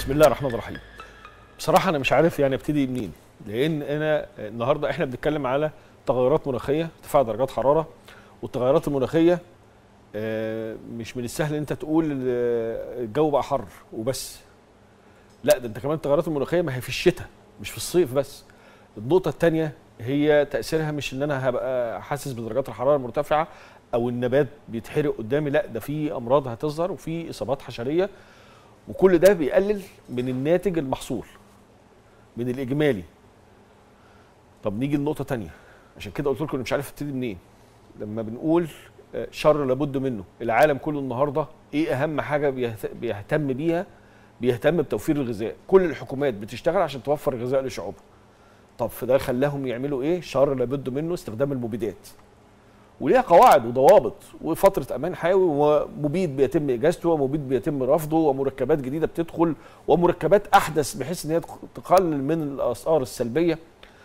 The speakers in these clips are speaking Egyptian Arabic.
بسم الله الرحمن الرحيم بصراحه انا مش عارف يعني ابتدي منين لان انا النهارده احنا بنتكلم على تغيرات مناخيه ارتفاع درجات حراره والتغيرات المناخيه آه، مش من السهل ان انت تقول آه، الجو بقى حر وبس لا ده انت كمان التغيرات المناخيه ما هي في الشتاء مش في الصيف بس النقطه الثانيه هي تاثيرها مش ان انا هبقى حاسس بدرجات الحراره المرتفعه او النبات بيتحرق قدامي لا ده في امراض هتظهر وفي اصابات حشريه وكل ده بيقلل من الناتج المحصول من الاجمالي طب نيجي لنقطه تانية عشان كده قلت لكم إني مش عارف ابتدي منين لما بنقول آه، شر لابد منه العالم كله النهارده ايه اهم حاجه بيهت- بيهتم بيها بيهتم بتوفير الغذاء كل الحكومات بتشتغل عشان توفر الغذاء لشعوبها طب فده خلاهم يعملوا ايه شر لابد منه استخدام المبيدات وليها قواعد وضوابط وفتره امان حيوي ومبيد بيتم اجازته ومبيد بيتم رفضه ومركبات جديده بتدخل ومركبات احدث بحيث ان هي تقلل من الاثار السلبيه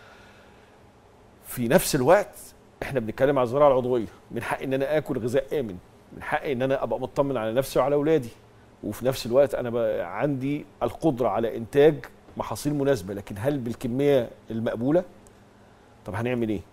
في نفس الوقت احنا بنتكلم على الزراعه العضويه من حقي ان انا اكل غذاء امن من حقي ان انا ابقى مطمن على نفسي وعلى اولادي وفي نفس الوقت انا بقى عندي القدره على انتاج محاصيل مناسبه لكن هل بالكميه المقبوله طب هنعمل ايه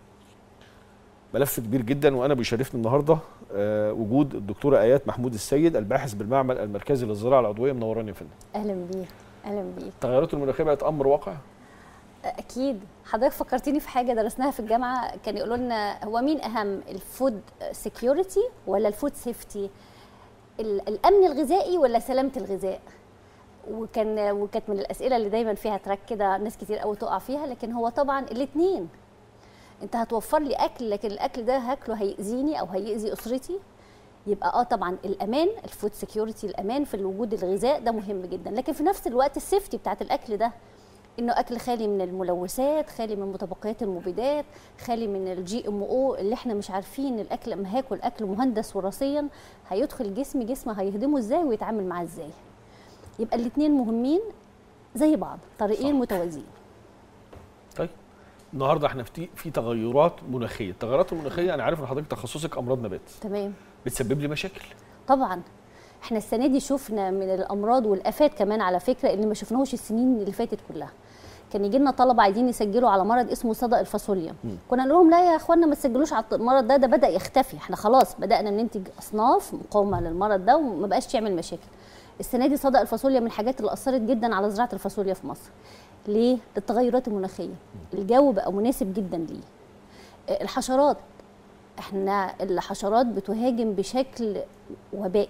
ملف كبير جدا وانا بيشرفني النهارده آه وجود الدكتوره ايات محمود السيد الباحث بالمعمل المركزي للزراعه العضويه منوراني يا فندم اهلا بيك اهلا بيك التغيرات المناخيه بقت امر واقع اكيد حضرتك فكرتيني في حاجه درسناها في الجامعه كان يقولوا لنا هو مين اهم الفود سكيورتي ولا الفود سيفتي الامن الغذائي ولا سلامه الغذاء وكان وكانت من الاسئله اللي دايما فيها تراك كده ناس كتير قوي تقع فيها لكن هو طبعا الاثنين انت هتوفر لي اكل لكن الاكل ده هاكله هيأذيني او هيأذي اسرتي يبقى اه طبعا الامان الفود سكيورتي الامان في الوجود الغذاء ده مهم جدا لكن في نفس الوقت السيفتي بتاعت الاكل ده انه اكل خالي من الملوثات خالي من متبقيات المبيدات خالي من الجي ام او اللي احنا مش عارفين الاكل اما هاكل اكل مهندس وراثيا هيدخل جسمي جسمي هيهضمه ازاي ويتعامل معاه ازاي يبقى الاثنين مهمين زي بعض طريقين صح. متوازيين طيب النهارده احنا في في تغيرات مناخيه التغيرات المناخيه انا عارف ان حضرتك تخصصك امراض نبات تمام بتسبب لي مشاكل طبعا احنا السنه دي شفنا من الامراض والافات كمان على فكره اللي ما شفناهوش السنين اللي فاتت كلها كان يجي لنا طلبه عايزين يسجلوا على مرض اسمه صدأ الفاصوليا كنا نقول لهم لا يا اخوانا ما تسجلوش على المرض ده ده بدا يختفي احنا خلاص بدانا ننتج اصناف مقاومه للمرض ده وما بقاش يعمل مشاكل السنه دي صدأ الفاصوليا من الحاجات اللي اثرت جدا على زراعه الفاصوليا في مصر ليه للتغيرات المناخيه الجو بقى مناسب جدا ليه آه، الحشرات احنا الحشرات بتهاجم بشكل وبائي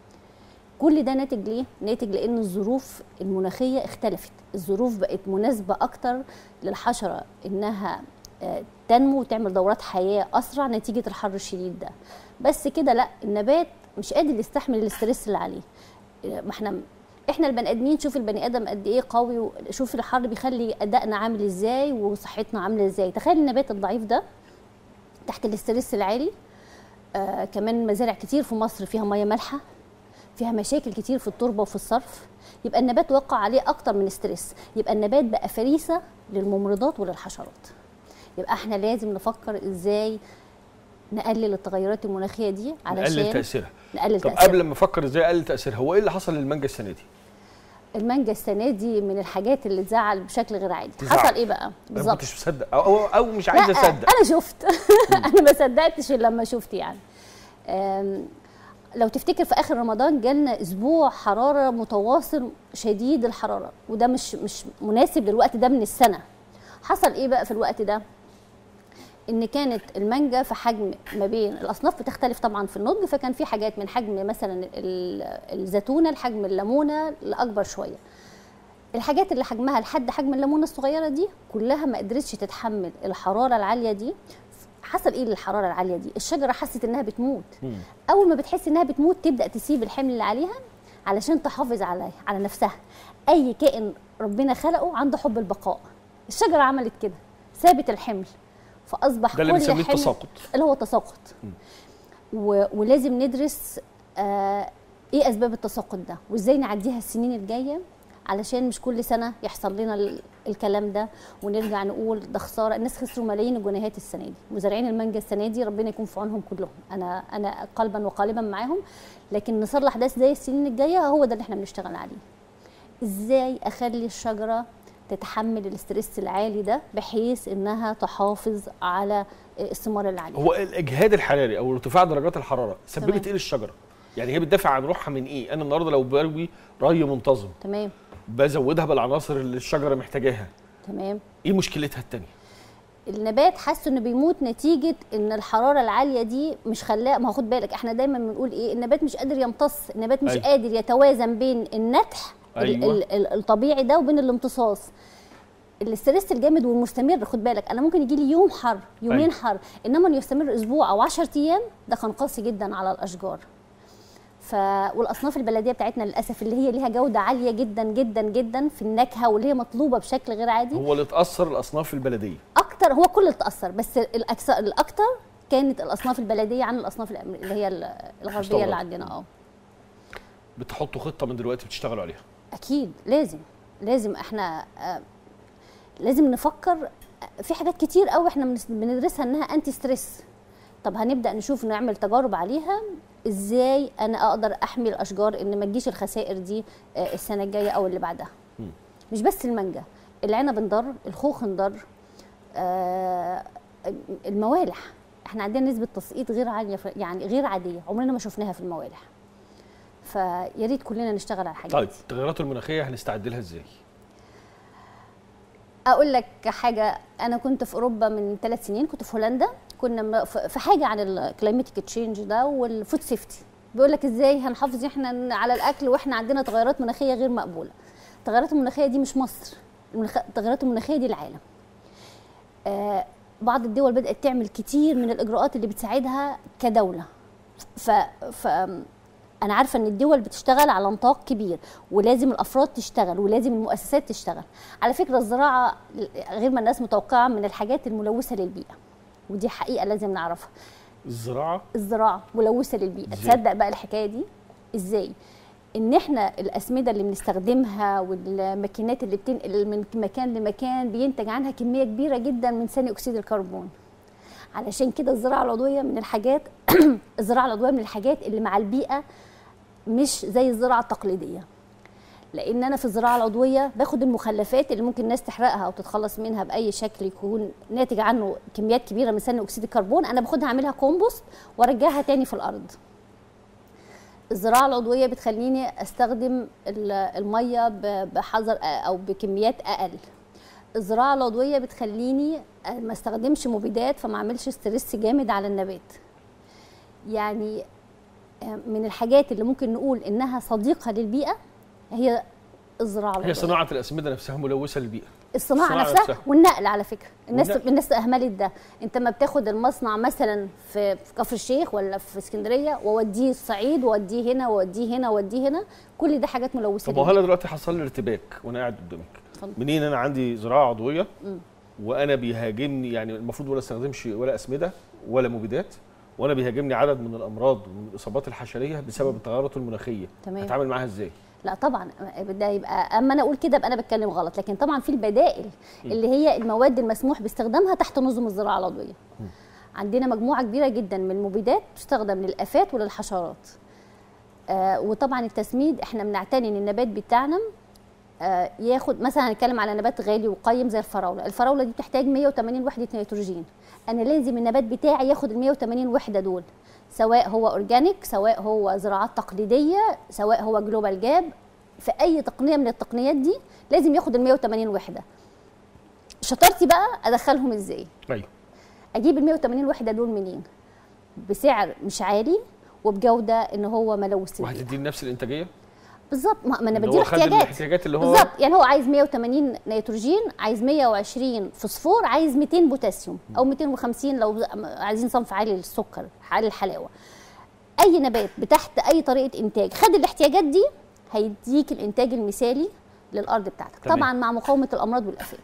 كل ده ناتج ليه؟ ناتج لان الظروف المناخيه اختلفت، الظروف بقت مناسبه اكتر للحشره انها آه، تنمو وتعمل دورات حياه اسرع نتيجه الحر الشديد ده. بس كده لا النبات مش قادر يستحمل الاسترس اللي عليه. آه، ما احنا احنا البني ادمين شوف البني ادم قد ايه قوي شوف الحر بيخلي ادائنا عامل ازاي وصحتنا عامله ازاي تخيل النبات الضعيف ده تحت الاسترس العالي آه كمان مزارع كتير في مصر فيها ميه مالحه فيها مشاكل كتير في التربه وفي الصرف يبقى النبات وقع عليه اكتر من ستريس يبقى النبات بقى فريسه للممرضات وللحشرات يبقى احنا لازم نفكر ازاي نقلل التغيرات المناخيه دي علشان نقلل تاثيرها نقلل طب تأثيرها. قبل ما افكر ازاي اقلل تاثيرها هو ايه اللي حصل للمانجا السنه دي المانجا السنه دي من الحاجات اللي تزعل بشكل غير عادي تزعل. حصل ايه بقى انا ما بالظبط كنتش مصدق أو, أو, او مش عايز لا اصدق انا شفت انا ما صدقتش إلا لما شفت يعني أم، لو تفتكر في اخر رمضان جالنا اسبوع حراره متواصل شديد الحراره وده مش مش مناسب للوقت ده من السنه حصل ايه بقى في الوقت ده ان كانت المانجا في حجم ما بين الاصناف بتختلف طبعا في النضج فكان في حاجات من حجم مثلا ال- الزيتونه لحجم الليمونه لاكبر شويه الحاجات اللي حجمها لحد حجم الليمونه الصغيره دي كلها ما قدرتش تتحمل الحراره العاليه دي حصل ايه للحراره العاليه دي الشجره حست انها بتموت مم. اول ما بتحس انها بتموت تبدا تسيب الحمل اللي عليها علشان تحافظ على على نفسها اي كائن ربنا خلقه عنده حب البقاء الشجره عملت كده سابت الحمل فاصبح ده اللي كل بنسميه حمل- التساقط اللي هو تساقط و... ولازم ندرس آه ايه اسباب التساقط ده وازاي نعديها السنين الجايه علشان مش كل سنه يحصل لنا ال- الكلام ده ونرجع نقول ده خساره الناس خسروا ملايين الجنيهات السنه دي مزارعين المانجا السنه دي ربنا يكون في عونهم كلهم انا انا قلبا وقالبا معاهم لكن نصلح ده ازاي السنين الجايه هو ده اللي احنا بنشتغل عليه ازاي اخلي الشجره تتحمل الاسترس العالي ده بحيث انها تحافظ على الثمار العاليه هو الاجهاد الحراري او ارتفاع درجات الحراره تمام. سببت ايه للشجره يعني هي بتدافع عن روحها من ايه انا النهارده لو بروي ري منتظم تمام بزودها بالعناصر اللي الشجره محتاجاها تمام ايه مشكلتها التانية النبات حاسه انه بيموت نتيجه ان الحراره العاليه دي مش خلاه ما هو خد بالك احنا دايما بنقول ايه النبات مش قادر يمتص النبات مش أيوة. قادر يتوازن بين النتح ال- أيوة. ال- ال- الطبيعي ده وبين الامتصاص الاسترس الجامد والمستمر خد بالك انا ممكن يجي لي يوم حر يومين أيوة. حر انما انه يستمر اسبوع او 10 ايام ده كان قاسي جدا على الاشجار ف والاصناف البلديه بتاعتنا للاسف اللي هي ليها جوده عاليه جدا جدا جدا في النكهه واللي هي مطلوبه بشكل غير عادي هو اللي اتاثر الاصناف البلديه اكتر هو كل اللي اتاثر بس الاكثر الاكتر كانت الاصناف البلديه عن الاصناف الأم- اللي هي ال- الغربيه مستوردة. اللي عندنا اه بتحطوا خطه من دلوقتي بتشتغلوا عليها اكيد لازم لازم احنا آه، لازم نفكر في حاجات كتير قوي احنا بنس- بندرسها انها انتي ستريس طب هنبدا نشوف نعمل تجارب عليها ازاي انا اقدر احمي الاشجار ان ما تجيش الخسائر دي آه، السنه الجايه او اللي بعدها مم. مش بس المانجا العنب انضر الخوخ انضر آه، الموالح احنا عندنا نسبه تسقيط غير عاليه في- يعني غير عاديه عمرنا ما شفناها في الموالح فيا ريت كلنا نشتغل على الحاجات طيب دي. التغيرات المناخيه هنستعد لها ازاي اقول لك حاجه انا كنت في اوروبا من ثلاث سنين كنت في هولندا كنا م- ف- في حاجه عن الكلايماتيك تشينج ده والفود سيفتي بيقول لك ازاي هنحافظ احنا على الاكل واحنا عندنا تغيرات مناخيه غير مقبوله التغيرات المناخيه دي مش مصر المناخ- التغيرات المناخيه دي العالم آه بعض الدول بدات تعمل كتير من الاجراءات اللي بتساعدها كدوله ف, ف انا عارفه ان الدول بتشتغل على نطاق كبير ولازم الافراد تشتغل ولازم المؤسسات تشتغل على فكره الزراعه غير ما الناس متوقعه من الحاجات الملوثه للبيئه ودي حقيقه لازم نعرفها الزراعه الزراعه ملوثه للبيئه إزاي؟ تصدق بقى الحكايه دي ازاي ان احنا الاسمده اللي بنستخدمها والماكينات اللي بتنقل من مكان لمكان بينتج عنها كميه كبيره جدا من ثاني اكسيد الكربون علشان كده الزراعه العضويه من الحاجات الزراعه العضويه من الحاجات اللي مع البيئه مش زي الزراعه التقليديه لان انا في الزراعه العضويه باخد المخلفات اللي ممكن الناس تحرقها او تتخلص منها باي شكل يكون ناتج عنه كميات كبيره من ثاني اكسيد الكربون انا باخدها اعملها كومبوست وارجعها تاني في الارض الزراعه العضويه بتخليني استخدم ال- الميه ب- بحذر او بكميات اقل الزراعه العضويه بتخليني ما استخدمش مبيدات فما اعملش ستريس جامد على النبات يعني من الحاجات اللي ممكن نقول انها صديقه للبيئه هي الزراعه العضويه هي صناعه الاسمده نفسها ملوثه للبيئه الصناعه الصناعة نفسها, نفسها. والنقل على فكره الناس والنقل. الناس اهملت ده انت ما بتاخد المصنع مثلا في في كفر الشيخ ولا في اسكندريه واوديه الصعيد واوديه هنا واوديه هنا واوديه هنا كل ده حاجات ملوثه طب ما هو للبيئة. انا دلوقتي حصل لي ارتباك وانا قاعد قدامك اتفضل. منين انا عندي زراعه عضويه مم. وانا بيهاجمني يعني المفروض ولا استخدمش ولا اسمده ولا مبيدات وانا بيهاجمني عدد من الامراض ومن الاصابات الحشريه بسبب التغيرات المناخيه تمام. هتعامل معاها ازاي لا طبعا ده يبقى اما انا اقول كده يبقى انا بتكلم غلط لكن طبعا في البدائل اللي هي المواد المسموح باستخدامها تحت نظم الزراعه العضويه عندنا مجموعه كبيره جدا من المبيدات تستخدم للافات وللحشرات آه وطبعا التسميد احنا بنعتني ان النبات بتاعنا آه ياخد مثلا هنتكلم على نبات غالي وقيم زي الفراوله الفراوله دي بتحتاج 180 وحده نيتروجين انا لازم النبات بتاعي ياخد ال 180 وحده دول سواء هو اورجانيك سواء هو زراعات تقليديه سواء هو جلوبال جاب في اي تقنيه من التقنيات دي لازم ياخد ال 180 وحده شطارتي بقى ادخلهم ازاي ايوه اجيب ال 180 وحده دول منين بسعر مش عالي وبجوده ان هو ملوث البيئة. وهتدي نفس الانتاجيه بالظبط ما ما انا اللي بديله هو خد احتياجات الاحتياجات اللي هو بالظبط يعني هو عايز 180 نيتروجين عايز 120 فوسفور عايز 200 بوتاسيوم او 250 لو عايزين صنف عالي للسكر عالي الحلاوه اي نبات بتحت اي طريقه انتاج خد الاحتياجات دي هيديك الانتاج المثالي للارض بتاعتك تمام. طبعا مع مقاومه الامراض والافات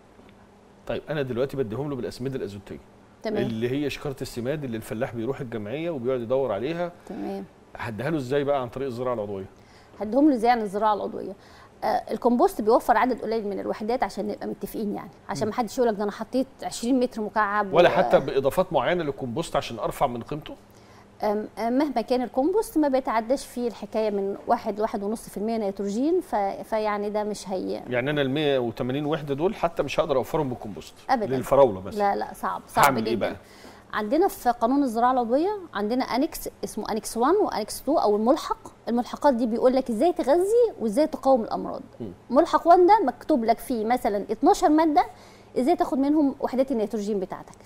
طيب انا دلوقتي بديهم له بالاسمده الازوتيه تمام اللي هي شكاره السماد اللي الفلاح بيروح الجمعيه وبيقعد يدور عليها تمام هديها له ازاي بقى عن طريق الزراعه العضويه هديهم له زي عن الزراعه العضويه آه الكمبوست بيوفر عدد قليل من الوحدات عشان نبقى متفقين يعني عشان ما حدش يقول لك ده انا حطيت 20 متر مكعب ولا و- حتى باضافات معينه للكمبوست عشان ارفع من قيمته أم- أم مهما كان الكومبوست ما بيتعداش فيه الحكايه من واحد واحد ونص في المية نيتروجين ف... فيعني ده مش هي يعني انا ال 180 وحده دول حتى مش هقدر اوفرهم بالكمبوست أبداً. للفراوله مثلا لا لا صعب صعب هعمل جدا ايه بقى؟ عندنا في قانون الزراعه العضويه عندنا انكس اسمه انكس 1 وانكس 2 او الملحق الملحقات دي بيقول لك ازاي تغذي وازاي تقاوم الامراض ملحق 1 ده مكتوب لك فيه مثلا 12 ماده ازاي تاخد منهم وحدات النيتروجين بتاعتك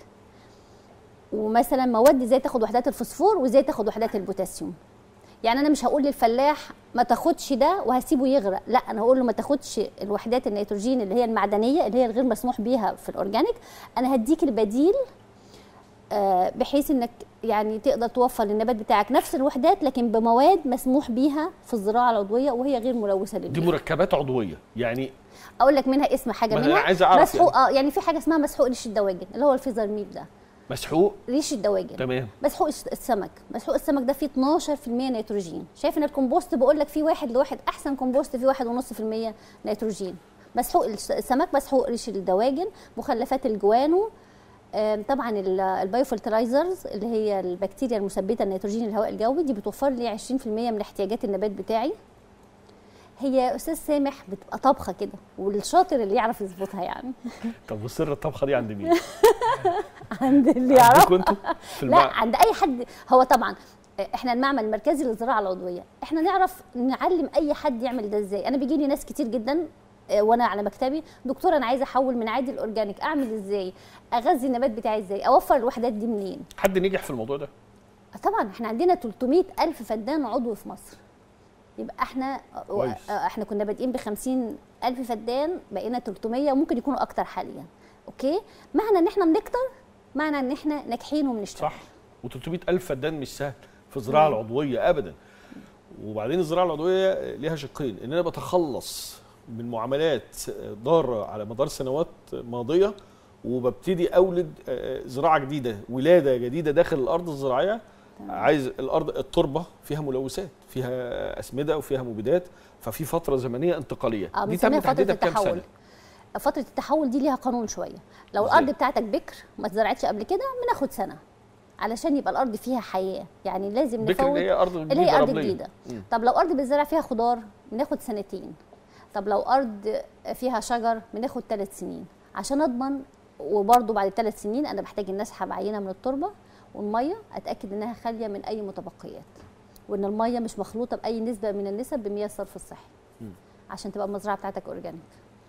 ومثلا مواد ازاي تاخد وحدات الفوسفور وازاي تاخد وحدات البوتاسيوم يعني انا مش هقول للفلاح ما تاخدش ده وهسيبه يغرق لا انا هقول له ما تاخدش الوحدات النيتروجين اللي هي المعدنيه اللي هي الغير مسموح بيها في الاورجانيك انا هديك البديل آه، بحيث انك يعني تقدر توفر للنبات بتاعك نفس الوحدات لكن بمواد مسموح بيها في الزراعه العضويه وهي غير ملوثه دي للبيئه مركبات عضويه يعني اقول لك منها اسم حاجه ما أنا منها عايز أعرف مسحوق اه يعني في حاجه اسمها مسحوق ريش الدواجن اللي هو الفيزرميب ده مسحوق ريش الدواجن تمام مسحوق الس- السمك مسحوق السمك ده فيه 12% نيتروجين شايف ان الكمبوست بقول لك فيه واحد لواحد احسن كمبوست فيه واحد ونص في المية نيتروجين مسحوق الس- السمك مسحوق ريش الدواجن مخلفات الجوانو آم، طبعا ال- البايوفلترايزرز اللي هي البكتيريا المثبته النيتروجين الهواء الجوي دي بتوفر لي 20% من احتياجات النبات بتاعي هي يا استاذ سامح بتبقى طبخه كده والشاطر اللي يعرف يظبطها يعني طب وسر الطبخه دي عند مين؟ عند اللي يعرف عندكم انتوا في لا المع... عند اي حد هو طبعا احنا المعمل المركزي للزراعه العضويه احنا نعرف نعلم اي حد يعمل ده ازاي انا بيجي لي ناس كتير جدا آه، وانا على مكتبي دكتوره انا عايزه احول من عادي الاورجانيك اعمل ازاي اغذي النبات بتاعي ازاي اوفر الوحدات دي منين حد نجح في الموضوع ده؟ طبعا احنا عندنا 300 الف فدان عضو في مصر يبقى احنا كويس. آه، احنا كنا بادئين ب 50 الف فدان بقينا 300 وممكن يكونوا اكتر حاليا اوكي معنى ان احنا بنكتر معنى ان احنا ناجحين وبنشتغل صح و300 الف فدان مش سهل في الزراعه مم. العضويه ابدا وبعدين الزراعه العضويه ليها شقين ان انا بتخلص من معاملات ضاره على مدار سنوات ماضيه وببتدي اولد آه، زراعه جديده ولاده جديده داخل الارض الزراعيه عايز الارض التربه فيها ملوثات فيها اسمده وفيها مبيدات ففي فتره زمنيه انتقاليه اه دي تم بنسميها فتره تحديدها بكام التحول سنه فتره التحول دي ليها قانون شويه لو إزاي؟ الارض بتاعتك بكر ما اتزرعتش قبل كده بناخد سنه علشان يبقى الارض فيها حياه يعني لازم بكر نفوت اللي هي ارض اللي هي ارض رملية. جديده مم. طب لو ارض بتزرع فيها خضار بناخد سنتين طب لو ارض فيها شجر بناخد ثلاث سنين عشان اضمن وبرضه بعد ثلاث سنين انا بحتاج ان اسحب عينه من التربه والميه اتاكد انها خاليه من اي متبقيات وان الميه مش مخلوطه باي نسبه من النسب بمياه الصرف الصحي مم. عشان تبقى المزرعه بتاعتك اورجانيك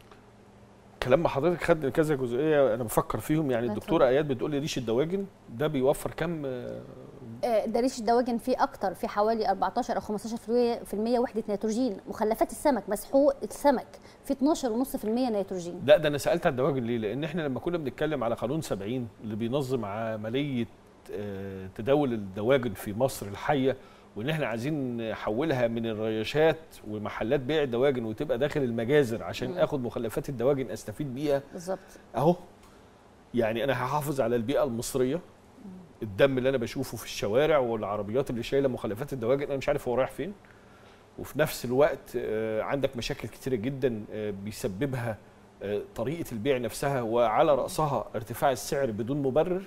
كلام حضرتك خد كذا جزئيه انا بفكر فيهم يعني لا الدكتوره اياد بتقول لي ريش الدواجن ده بيوفر كام آه، آه، ده ريش الدواجن فيه اكتر في حوالي 14 او 15% في المية وحده نيتروجين مخلفات السمك مسحوق السمك في 12.5% نيتروجين لا ده انا سالت على الدواجن ليه لان احنا لما كنا بنتكلم على قانون 70 اللي بينظم عمليه آه، تداول الدواجن في مصر الحيه وان احنا عايزين نحولها من الرياشات ومحلات بيع الدواجن وتبقى داخل المجازر عشان مم. اخد مخلفات الدواجن استفيد بيها بالظبط اهو يعني انا هحافظ على البيئه المصريه الدم اللي انا بشوفه في الشوارع والعربيات اللي شايله مخلفات الدواجن انا مش عارف هو رايح فين وفي نفس الوقت آه، عندك مشاكل كتيره جدا آه، بيسببها آه، طريقه البيع نفسها وعلى راسها ارتفاع السعر بدون مبرر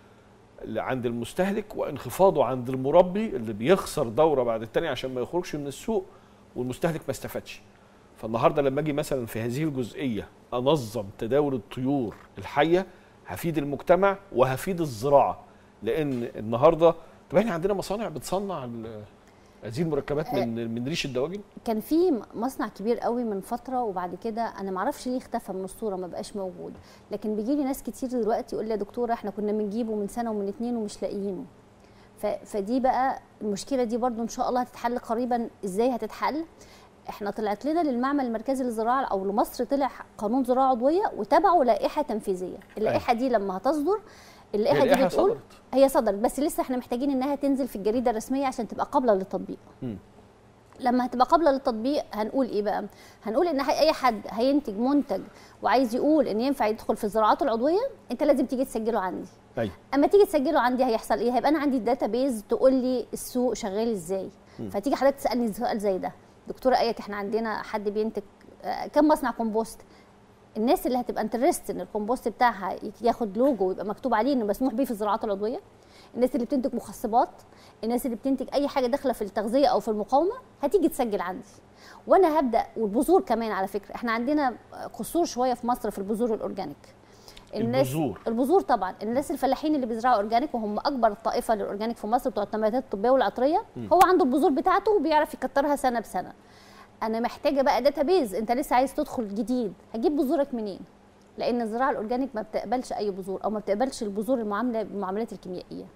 عند المستهلك وانخفاضه عند المربي اللي بيخسر دوره بعد التانية عشان ما يخرجش من السوق والمستهلك ما استفادش فالنهارده لما اجي مثلا في هذه الجزئيه انظم تداول الطيور الحيه هفيد المجتمع وهفيد الزراعه لان النهارده طب احنا عندنا مصانع بتصنع ال- هذه المركبات من من ريش الدواجن كان في مصنع كبير قوي من فتره وبعد كده انا ما اعرفش ليه اختفى من الصوره ما بقاش موجود لكن بيجي لي ناس كتير دلوقتي يقول لي يا دكتوره احنا كنا بنجيبه من سنه ومن اتنين ومش لاقيينه ف- فدي بقى المشكله دي برضو ان شاء الله هتتحل قريبا ازاي هتتحل احنا طلعت لنا للمعمل المركزي للزراعه او لمصر طلع قانون زراعه عضويه وتبعه لائحه تنفيذيه اللائحه دي لما هتصدر هي اللائحه دي اللائحة بتقول صدرت. هي صدرت بس لسه احنا محتاجين انها تنزل في الجريده الرسميه عشان تبقى قابله للتطبيق مم. لما هتبقى قابله للتطبيق هنقول ايه بقى هنقول ان اي حد هينتج منتج وعايز يقول ان ينفع يدخل في الزراعات العضويه انت لازم تيجي تسجله عندي ايوه اما تيجي تسجله عندي هيحصل ايه هيبقى انا عندي داتابيز تقول لي السوق شغال ازاي فتيجي حضرتك تسالني سؤال زي ده دكتوره ايات احنا عندنا حد بينتج آه، كم مصنع كومبوست الناس اللي هتبقى انترست ان الكومبوست بتاعها ياخد لوجو ويبقى مكتوب عليه انه مسموح بيه في الزراعات العضويه الناس اللي بتنتج مخصبات الناس اللي بتنتج اي حاجه داخله في التغذيه او في المقاومه هتيجي تسجل عندي وانا هبدا والبذور كمان على فكره احنا عندنا قصور شويه في مصر في البذور الاورجانيك البذور. البذور طبعا الناس الفلاحين اللي بيزرعوا اورجانيك وهم اكبر طائفه للاورجانيك في مصر بتوع النباتات الطبيه والعطريه هو عنده البذور بتاعته وبيعرف يكترها سنه بسنه انا محتاجه بقى داتابيز انت لسه عايز تدخل جديد هجيب بذورك منين لان الزراعه الاورجانيك ما بتقبلش اي بذور او ما بتقبلش البذور المعامله بالمعاملات الكيميائيه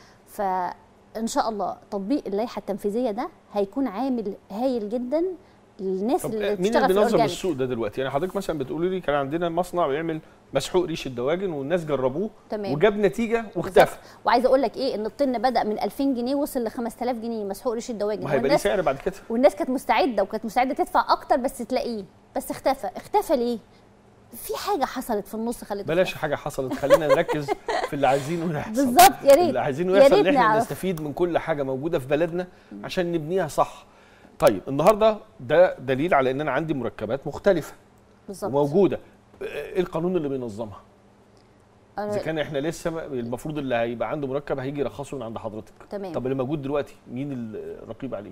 فان شاء الله تطبيق اللائحه التنفيذيه ده هيكون عامل هايل جدا للناس طب اللي مين بتشتغل اللي في بينظم الاورجانيك السوق ده دلوقتي يعني حضرتك مثلا بتقولي لي كان عندنا مصنع بيعمل مسحوق ريش الدواجن والناس جربوه تمام. وجاب نتيجه واختفى بالظبط. وعايزه اقول لك ايه ان الطن بدا من 2000 جنيه وصل ل 5000 جنيه مسحوق ريش الدواجن ما هيبقى ليه والناس سعر بعد كده والناس كانت مستعده وكانت مستعده تدفع اكتر بس تلاقيه بس اختفى اختفى ليه في حاجه حصلت في النص خلته بلاش حاجه حصلت خلينا نركز في اللي عايزينه يحصل بالظبط يا ريت اللي عايزينه يا يحصل ريت ان احنا نعرف. نستفيد من كل حاجه موجوده في بلدنا عشان نبنيها صح طيب النهارده ده دليل على ان انا عندي مركبات مختلفه بالظبط وموجوده ايه القانون اللي بينظمها اذا أنا- كان احنا لسه ما- المفروض اللي هيبقى عنده مركب هيجي يرخصه من عند حضرتك تمام. طب اللي موجود دلوقتي مين الرقيب عليه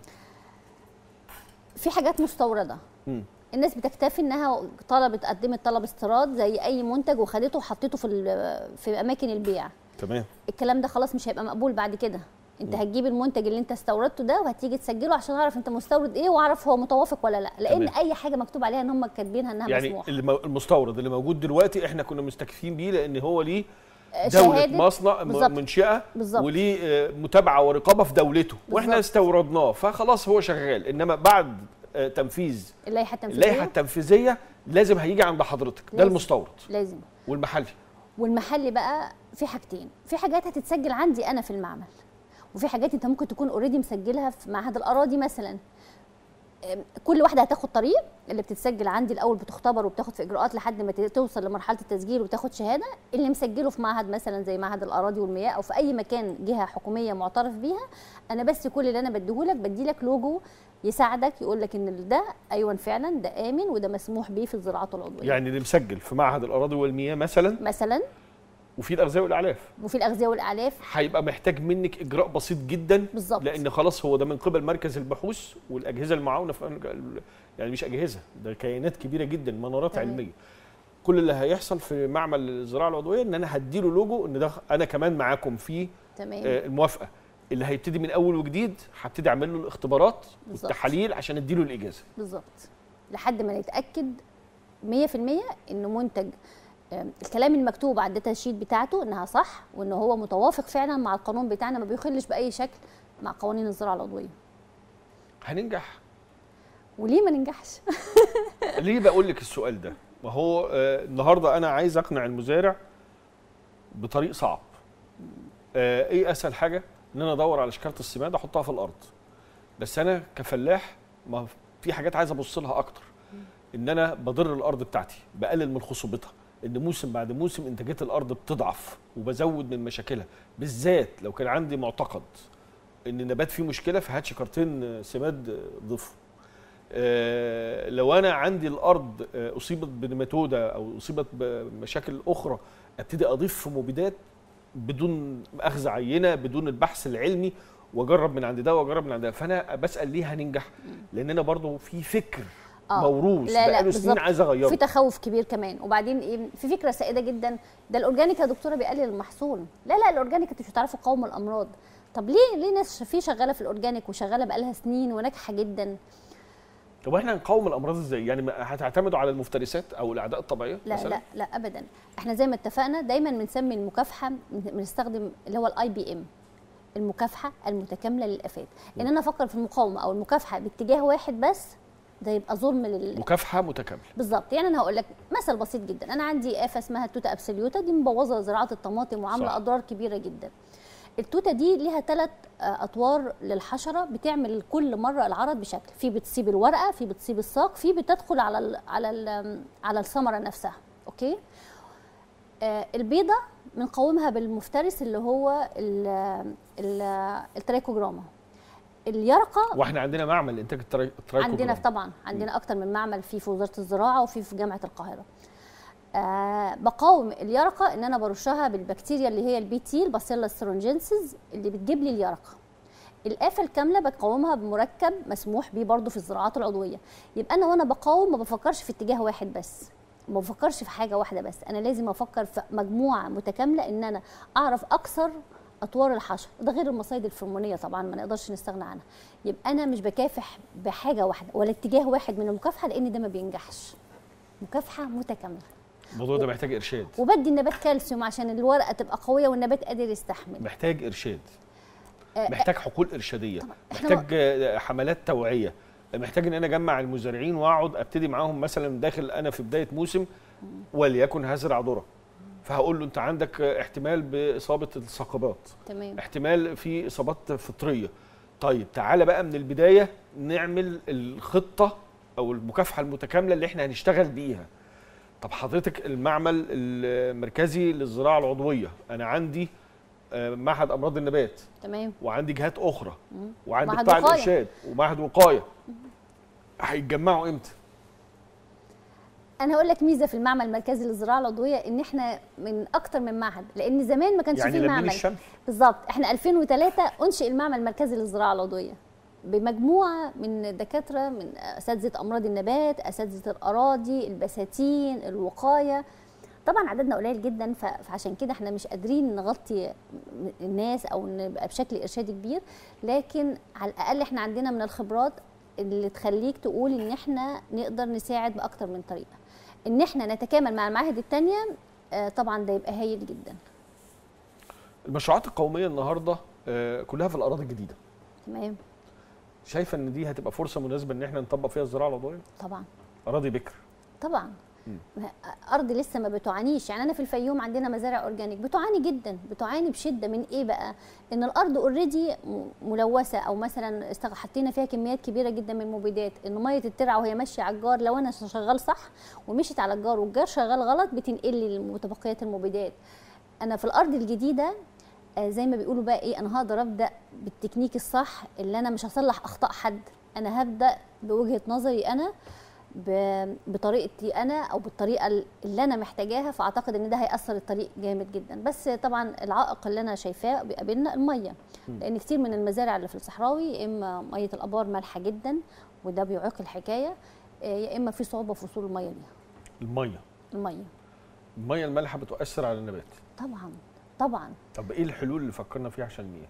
في حاجات مستورده مم. الناس بتكتفي انها طلبت قدمت طلب استيراد زي اي منتج وخدته وحطيته في ال- في اماكن البيع تمام الكلام ده خلاص مش هيبقى مقبول بعد كده انت هتجيب المنتج اللي انت استوردته ده وهتيجي تسجله عشان اعرف انت مستورد ايه واعرف هو متوافق ولا لا لان تمام. اي حاجه مكتوب عليها ان هم كاتبينها انها يعني مسموح اللي مو- المستورد اللي موجود دلوقتي احنا كنا مستكفين بيه لان هو ليه دولة شهادة- مصنع م- بالظبط. منشأة بالظبط. وليه آه، متابعة ورقابة في دولته واحنا بالظبط. استوردناه فخلاص هو شغال انما بعد آه، تنفيذ اللائحه التنفيذيه اللائحة التنفيذية لازم هيجي عند حضرتك ده لازم. المستورد لازم والمحلي والمحل بقى في حاجتين في حاجات هتتسجل عندي انا في المعمل وفي حاجات انت ممكن تكون اوريدي مسجلها في معهد الاراضي مثلا أم، كل واحده هتاخد طريق اللي بتتسجل عندي الاول بتختبر وبتاخد في اجراءات لحد ما ت- توصل لمرحله التسجيل وتاخد شهاده اللي مسجله في معهد مثلا زي معهد الاراضي والمياه او في اي مكان جهه حكوميه معترف بيها انا بس كل اللي انا بديهولك بديلك لوجو يساعدك يقول لك ان ده ايوه فعلا ده امن وده مسموح بيه في الزراعات العضويه يعني اللي مسجل في معهد الاراضي والمياه مثلا مثلا وفي الاغذيه والاعلاف وفي الاغذيه والاعلاف هيبقى محتاج منك اجراء بسيط جدا بالظبط. لان خلاص هو ده من قبل مركز البحوث والاجهزه المعاونه في يعني مش اجهزه ده كيانات كبيره جدا منارات تمام. علميه كل اللي هيحصل في معمل الزراعه العضويه ان انا هديله لوجو ان ده انا كمان معاكم في تمام آه، الموافقه اللي هيبتدي من اول وجديد هبتدي اعمل له الاختبارات بالظبط. والتحاليل عشان اديله الاجازه بالظبط لحد ما نتاكد 100% انه منتج آم، الكلام المكتوب على الداتا شيت بتاعته انها صح وان هو متوافق فعلا مع القانون بتاعنا ما بيخلش باي شكل مع قوانين الزراعه العضويه هننجح وليه ما ننجحش ليه بقول لك السؤال ده ما هو آه، النهارده انا عايز اقنع المزارع بطريق صعب آه، ايه اسهل حاجه ان انا ادور على شكاره السماد احطها في الارض بس انا كفلاح ما في حاجات عايز ابص لها اكتر ان انا بضر الارض بتاعتي بقلل من خصوبتها ان موسم بعد موسم انتاجيه الارض بتضعف وبزود من مشاكلها بالذات لو كان عندي معتقد ان النبات فيه مشكله فهات شكارتين آه، سماد آه، ضيفه آه، لو انا عندي الارض آه، اصيبت بنماتوده او اصيبت بمشاكل اخرى ابتدي اضيف في مبيدات بدون اخذ عينه بدون البحث العلمي واجرب من عند ده واجرب من عند ده فانا بسال ليه هننجح لان انا برضو في فكر آه. موروث لا لا بقاله سنين بالظبط. عايز اغيره في تخوف كبير كمان وبعدين ايه في فكره سائده جدا ده الاورجانيك يا دكتوره بيقلل المحصول لا لا الاورجانيك انتوا مش هتعرفوا تقاوم الامراض طب ليه ليه ناس في شغاله في الاورجانيك وشغاله بقالها سنين وناجحه جدا طب احنا هنقاوم الامراض ازاي يعني ما- هتعتمدوا على المفترسات او الاعداء الطبيعيه لا مثلا لا لا ابدا احنا زي ما اتفقنا دايما بنسمي المكافحه بنستخدم اللي هو الاي بي ام المكافحه المتكامله للافات ان انا افكر في المقاومه او المكافحه باتجاه واحد بس ده يبقى ظلم لل... مكافحه متكامله بالظبط يعني انا هقول لك مثل بسيط جدا انا عندي افه اسمها التوتا ابسوليوتا دي مبوظه زراعه الطماطم وعامله صح. اضرار كبيره جدا التوته دي ليها ثلاث اطوار للحشره بتعمل كل مره العرض بشكل في بتصيب الورقه في بتصيب الساق في بتدخل على ال على ال على الثمره نفسها اوكي آه البيضه بنقاومها بالمفترس اللي هو ال- ال- الترايكوجراما اليرقه واحنا عندنا معمل انتاج التراي- الترايكوجرام عندنا طبعا عندنا اكتر من معمل في في وزاره الزراعه وفي في جامعه القاهره آه بقاوم اليرقه ان انا برشها بالبكتيريا اللي هي البي تي الباسيلا سترونجينسيس اللي بتجيب لي اليرقه الآفة الكاملة بقاومها بمركب مسموح بيه برضه في الزراعات العضوية يبقى أنا وأنا بقاوم ما بفكرش في اتجاه واحد بس ما بفكرش في حاجة واحدة بس أنا لازم أفكر في مجموعة متكاملة إن أنا أعرف أكثر أطوار الحشر ده غير المصايد الفرمونية طبعا ما نقدرش نستغنى عنها يبقى أنا مش بكافح بحاجة واحدة ولا اتجاه واحد من المكافحة لأن ده ما بينجحش مكافحة متكاملة الموضوع ده محتاج ارشاد وبدي النبات كالسيوم عشان الورقة تبقى قوية والنبات قادر يستحمل محتاج ارشاد آه، محتاج حقول ارشاديه إحنا محتاج آه، حملات توعيه محتاج ان انا اجمع المزارعين واقعد ابتدي معاهم مثلا داخل انا في بدايه موسم وليكن هزرع ذره فهقول له انت عندك آه، احتمال باصابه الثقبات تمام احتمال في اصابات فطريه طيب تعالى بقى من البدايه نعمل الخطه او المكافحه المتكامله اللي احنا هنشتغل بيها طب حضرتك المعمل المركزي للزراعه العضويه انا عندي آه، معهد امراض النبات تمام وعندي جهات اخرى وعندي معهد قطاع وقاية. الارشاد ومعهد وقايه هيتجمعوا امتى انا هقول لك ميزه في المعمل المركزي للزراعه العضويه ان احنا من اكتر من معهد لان زمان ما كانش يعني فيه لمين معمل الشمل بالظبط احنا 2003 انشئ المعمل المركزي للزراعه العضويه بمجموعه من الدكاتره من اساتذه امراض النبات اساتذه الاراضي البساتين الوقايه طبعا عددنا قليل جدا ف- فعشان كده احنا مش قادرين نغطي الناس او نبقى بشكل ارشادي كبير لكن على الاقل احنا عندنا من الخبرات اللي تخليك تقول ان احنا نقدر نساعد باكتر من طريقه ان احنا نتكامل مع المعاهد التانية آه، طبعا ده يبقى هايل جدا المشروعات القوميه النهارده آه، كلها في الاراضي الجديده تمام شايفه ان دي هتبقى فرصه مناسبه ان احنا نطبق فيها الزراعه العضويه طبعا اراضي بكر طبعا مم. ما- ارض لسه ما بتعانيش يعني انا في الفيوم عندنا مزارع اورجانيك بتعاني جدا بتعاني بشده من ايه بقى ان الارض اوريدي ملوثه او مثلا استغ- حطينا فيها كميات كبيره جدا من المبيدات ان ميه الترعه وهي ماشيه على الجار لو انا شغال صح ومشيت على الجار والجار شغال غلط بتنقل لي متبقيات المبيدات انا في الارض الجديده آه، زي ما بيقولوا بقى ايه انا هقدر ابدا بالتكنيك الصح اللي انا مش هصلح اخطاء حد انا هبدا بوجهه نظري انا ب- بطريقتي انا او بالطريقه اللي انا محتاجاها فاعتقد ان ده هياثر الطريق جامد جدا بس طبعا العائق اللي انا شايفاه بيقابلنا الميه لان كتير من المزارع اللي في الصحراوي يا اما ميه الابار مالحه جدا وده بيعيق الحكايه آه، يا اما في صعوبه في وصول الميه ليها الميه الميه الميه المالحه بتؤثر على النبات طبعا طبعا طب ايه الحلول اللي فكرنا فيها عشان المياه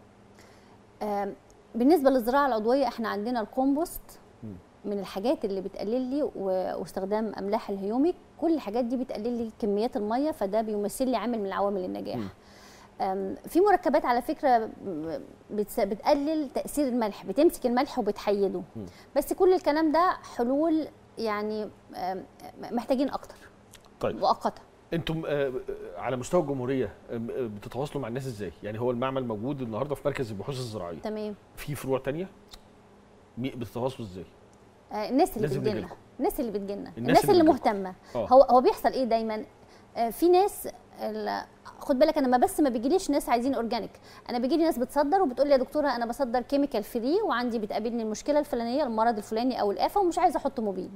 آم، بالنسبه للزراعه العضويه احنا عندنا الكومبوست مم. من الحاجات اللي بتقلل لي و- واستخدام املاح الهيوميك كل الحاجات دي بتقلل لي كميات الميه فده بيمثل لي عامل من عوامل النجاح مم. أم، في مركبات على فكره م- بتس- بتقلل تاثير الملح بتمسك الملح وبتحيده مم. بس كل الكلام ده حلول يعني أم، محتاجين اكتر طيب مؤقته انتم آه، آه، على مستوى الجمهوريه آه، آه، بتتواصلوا مع الناس ازاي يعني هو المعمل موجود النهارده في مركز البحوث الزراعيه تمام في فروع تانية مي- بتتواصلوا ازاي آه، الناس اللي لازم بتجيلنا نجيلكم. الناس اللي بتجيلنا الناس الناس اللي اللي بتجيلكم. مهتمه آه. هو هو بيحصل ايه دايما آه، في ناس ال- خد بالك انا ما بس ما بيجيليش ناس عايزين اورجانيك انا بيجي لي ناس بتصدر وبتقول لي يا دكتوره انا بصدر كيميكال فري وعندي بتقابلني المشكله الفلانيه المرض الفلاني او الافه ومش عايزه احط مبيد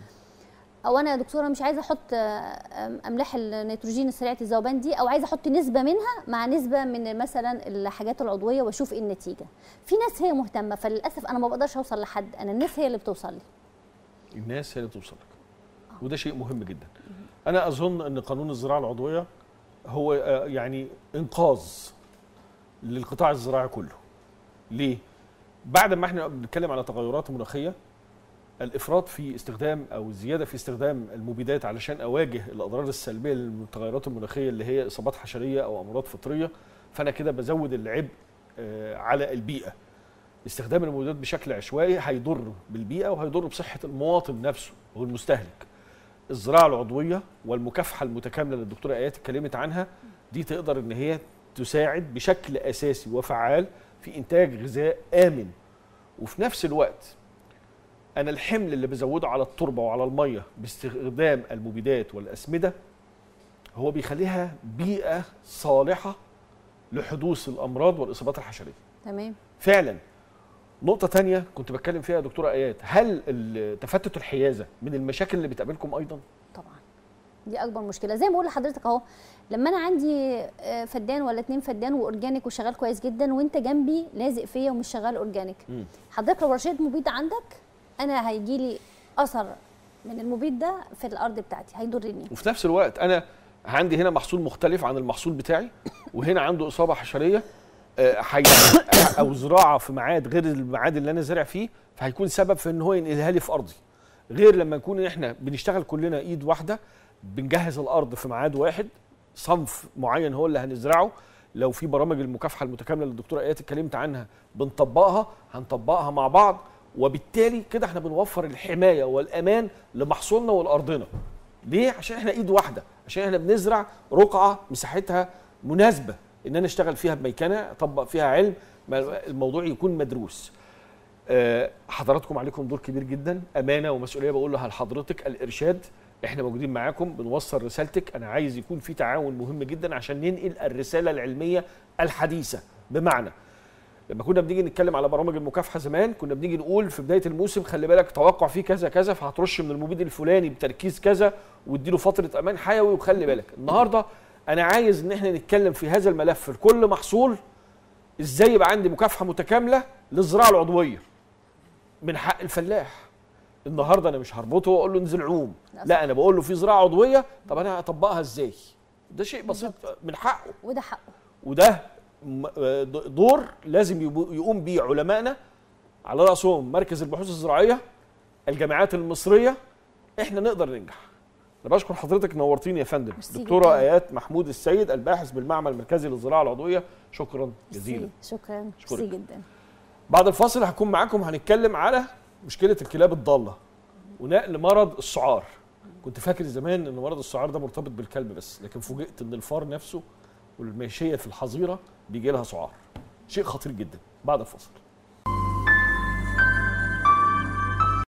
او انا يا دكتوره مش عايزه احط آه، املاح النيتروجين السريعه الذوبان دي او عايزه احط نسبه منها مع نسبه من مثلا الحاجات العضويه واشوف ايه النتيجه في ناس هي مهتمه فللاسف انا ما بقدرش اوصل لحد انا الناس هي اللي بتوصل لي الناس هي اللي توصل لك وده شيء مهم جدا انا اظن ان قانون الزراعه العضويه هو آه، يعني انقاذ للقطاع الزراعي كله ليه بعد ما احنا بنتكلم على تغيرات مناخيه الافراط في استخدام او الزياده في استخدام المبيدات علشان اواجه الاضرار السلبيه للتغيرات المناخيه اللي هي اصابات حشريه او امراض فطريه فانا كده بزود العبء آه، على البيئه استخدام المبيدات بشكل عشوائي هيضر بالبيئه وهيضر بصحه المواطن نفسه والمستهلك الزراعه العضويه والمكافحه المتكامله اللي الدكتوره ايات اتكلمت عنها دي تقدر ان هي تساعد بشكل اساسي وفعال في انتاج غذاء امن وفي نفس الوقت انا الحمل اللي بزوده على التربه وعلى الميه باستخدام المبيدات والاسمده هو بيخليها بيئه صالحه لحدوث الامراض والاصابات الحشريه تمام فعلا نقطة تانية كنت بتكلم فيها يا دكتورة آيات هل ال- تفتت الحيازة من المشاكل اللي بتقابلكم أيضا؟ طبعا دي اكبر مشكله زي ما بقول لحضرتك اهو لما انا عندي آه، فدان ولا اتنين فدان واورجانيك وشغال كويس جدا وانت جنبي لازق فيا ومش شغال اورجانيك مم. حضرتك لو رشيت مبيد عندك انا هيجي لي اثر من المبيد ده في الارض بتاعتي هيضرني وفي نفس الوقت انا عندي هنا محصول مختلف عن المحصول بتاعي وهنا عنده اصابه حشريه آه، حي او زراعه في ميعاد غير الميعاد اللي انا زارع فيه فهيكون سبب في ان هو ينقلها لي في ارضي غير لما نكون احنا بنشتغل كلنا ايد واحده بنجهز الارض في ميعاد واحد صنف معين هو اللي هنزرعه لو في برامج المكافحه المتكامله اللي الدكتوره ايات اتكلمت عنها بنطبقها هنطبقها مع بعض وبالتالي كده احنا بنوفر الحمايه والامان لمحصولنا ولارضنا ليه عشان احنا ايد واحده عشان احنا بنزرع رقعه مساحتها مناسبه ان انا اشتغل فيها بميكنه اطبق فيها علم ما- الموضوع يكون مدروس آه، حضراتكم عليكم دور كبير جدا امانه ومسؤوليه بقولها لحضرتك الارشاد احنا موجودين معاكم بنوصل رسالتك انا عايز يكون في تعاون مهم جدا عشان ننقل الرساله العلميه الحديثه بمعنى لما كنا بنيجي نتكلم على برامج المكافحه زمان كنا بنيجي نقول في بدايه الموسم خلي بالك توقع فيه كذا كذا فهترش من المبيد الفلاني بتركيز كذا واديله فتره امان حيوي وخلي بالك النهارده انا عايز ان احنا نتكلم في هذا الملف لكل محصول ازاي يبقى عندي مكافحه متكامله للزراعه العضويه من حق الفلاح النهارده انا مش هربطه واقول له انزل عوم لا انا بقول له في زراعه عضويه طب انا هطبقها ازاي ده شيء بسيط من حقه وده حقه وده م- آه دور لازم يبو- يقوم بيه علمائنا على راسهم مركز البحوث الزراعيه الجامعات المصريه احنا نقدر ننجح انا بشكر حضرتك نورتيني يا فندم ميرسي دكتوره جداً. ايات محمود السيد الباحث بالمعمل المركزي للزراعه العضويه شكرا جزيلا ميرسي. شكرا أشكرك. ميرسي جدا بعد الفاصل هكون معاكم هنتكلم على مشكله الكلاب الضاله ونقل مرض السعار كنت فاكر زمان ان مرض السعار ده مرتبط بالكلب بس لكن فوجئت ان الفار نفسه والماشيه في الحظيره بيجي لها سعار شيء خطير جدا بعد الفاصل